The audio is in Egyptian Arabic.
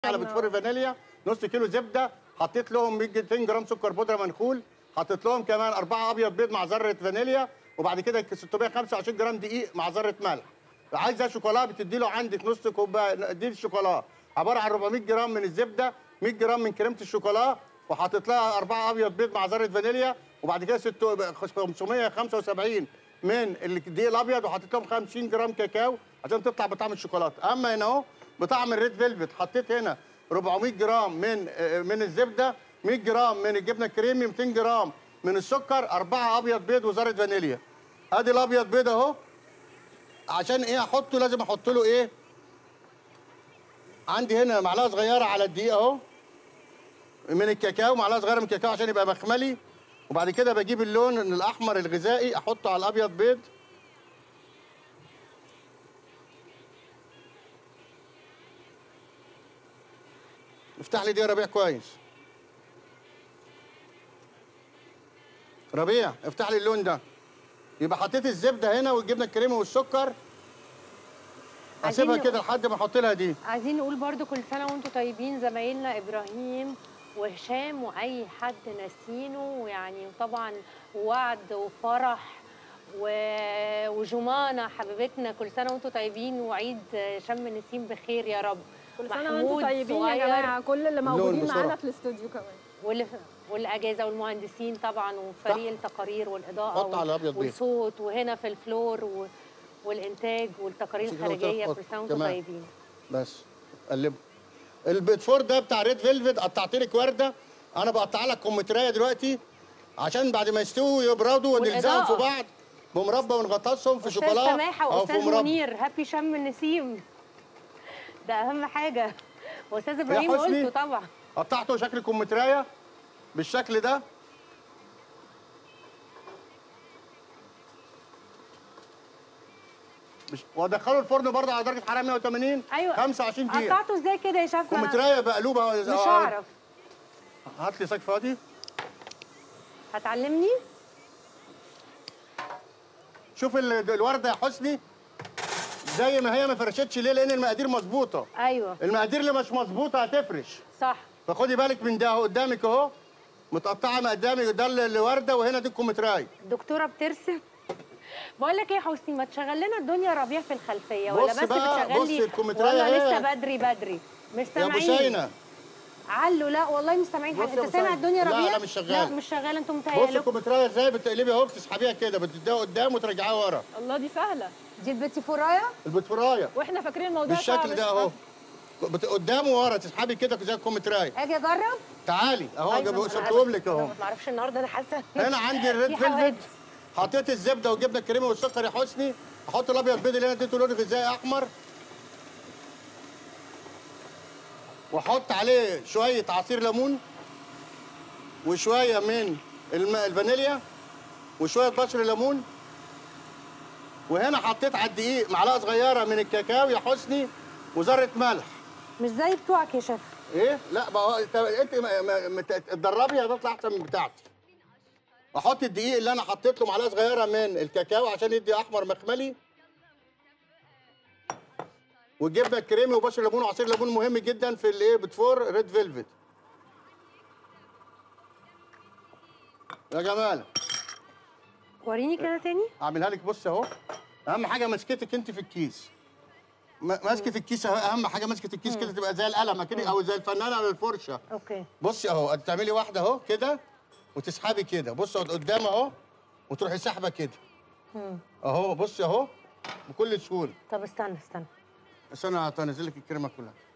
على بتفور فانيليا نص كيلو زبده حطيت لهم 200 جرام سكر بودره منخول حطيت لهم كمان أربعة ابيض بيض مع ذره فانيليا وبعد كده 625 جرام دقيق مع ذره ملح عايزه شوكولا بتدي له عندك نص كوبايه دي الشوكولا عباره عن 400 جرام من الزبده 100 جرام من كريمه الشوكولا وحاطط لها أربعة ابيض بيض مع ذره فانيليا وبعد كده 575 من الدقيق الابيض وحطيت لهم 50 جرام كاكاو عشان تطلع بطعم الشوكولاته اما هنا اهو بطعم الريد فيلفت حطيت هنا 400 جرام من آه، من الزبده 100 جرام من الجبنه الكريمي 200 جرام من السكر أربعة ابيض بيض وذره فانيليا ادي الابيض بيض اهو عشان ايه احطه لازم احط له ايه عندي هنا معلقه صغيره على الدقيق اهو من الكاكاو معلقه صغيره من الكاكاو عشان يبقى مخملي وبعد كده بجيب اللون الاحمر الغذائي احطه على الابيض بيض افتح لي دي يا ربيع كويس ربيع افتح لي اللون ده يبقى حطيت الزبده هنا والجبنه الكريمه والسكر عايزين اسيبها نقول- كده لحد ما احط لها دي عايزين نقول برضو كل سنه وانتم طيبين زمايلنا ابراهيم وهشام واي حد ناسينه ويعني طبعا وعد وفرح و... وجمانه حبيبتنا كل سنه وانتم طيبين وعيد شم النسيم بخير يا رب كل سنه وانتم محمود طيبين يا صغير جماعه كل اللي موجودين بسرعة. معانا في الاستوديو كمان وال... والاجازه والمهندسين طبعا وفريق التقارير والاضاءه حط على الأبيض بيض. والصوت وهنا في الفلور و... والانتاج والتقارير عشان كده قلت لك الخارجيه حط كل سنه وانتم كمان. طيبين بس قلبه البيتفور ده بتاع ريد فيلفت قطعت لك ورده انا بقطع لك كمثريه دلوقتي عشان بعد ما يستووا يبردوا ونلزقهم والإضاءة. في بعض بمربى ونغطسهم في استاذ شوكولاته سماحه أو في واستاذ مربى. منير هابي شم النسيم ده اهم حاجه واستاذ ابراهيم حسني. قلته طبعا قطعته شكل كمثريه بالشكل ده مش- وادخله الفرن برضه على درجه حراره 180 ايوه 25 دقيقه قطعته ازاي كده يا شيف ما أنا كمثريه بقلوبه مش هعرف هات لي ساك فاضي هتعلمني شوف ال- الورده يا حسني زي ما هي ما فرشتش ليه لان المقادير مظبوطه ايوه المقادير اللي مش مظبوطه هتفرش صح فخدي بالك من ده اهو قدامك اهو متقطعه من قدامك ده ال- الورده وهنا دي الكمثراي الدكتوره بترسم بقول لك ايه يا حسني ما تشغل لنا الدنيا ربيع في الخلفيه ولا بص بس بقى، بتشغل بص لي الكمثرية ولا إيه؟ لسه بدري بدري مش يا ابو سامعين شينا علوا لا والله مش سامعين بص حاجه يا انت أبو سامع سيد. الدنيا لا، ربيع لا، مش شغال. لا مش شغال انتم بص متهيألكم الكمثرايه ازاي بتقلبي اهو بتسحبيها كده بتديها قدام وترجعيها ورا الله دي سهله دي البيتي فورايا البتفرايه واحنا فاكرين الموضوع صعب بالشكل ده اهو بت- قدام وورا تسحبي كده زي الكمثرايه اجي اجرب تعالي اهو أيوة، جاب- أنا سبتهم آسفة. لك اهو ما اعرفش النهارده انا حاسه هنا عندي الريد في فيلفت حوادث. حطيت الزبده والجبنه الكريمه والسكر يا حسني احط الابيض بيض اللي انا اديته لون غذائي احمر واحط عليه شويه عصير ليمون وشويه من الم... الفانيليا وشويه بشر ليمون وهنا حطيت على الدقيق معلقه صغيره من الكاكاو يا حسني وذره ملح مش زي بتوعك يا شيف ايه لا ما هو انت انت ما- ما- ما ت- اتدربي هتطلع احسن من بتاعتي احط الدقيق اللي انا حطيت له معلقه صغيره من الكاكاو عشان يدي احمر مخملي والجبنه الكريمي وبشر ليمون وعصير ليمون مهم جدا في الايه بتفور ريد فيلفت يا جمال وريني كده تاني اعملها لك بص اهو اهم حاجه مسكتك انت في الكيس م- ماسكه الكيس أهو، اهم حاجه مسكه الكيس كده تبقى زي القلم كده او زي الفنانه على الفرشه اوكي بصي اهو تعملي واحده اهو كده وتسحبي كده بصي قدام اهو وتروحي سحبه كده مم. اهو بصي اهو بكل سهوله طب استنى استنى بس انا هنزل لك الكريمه كلها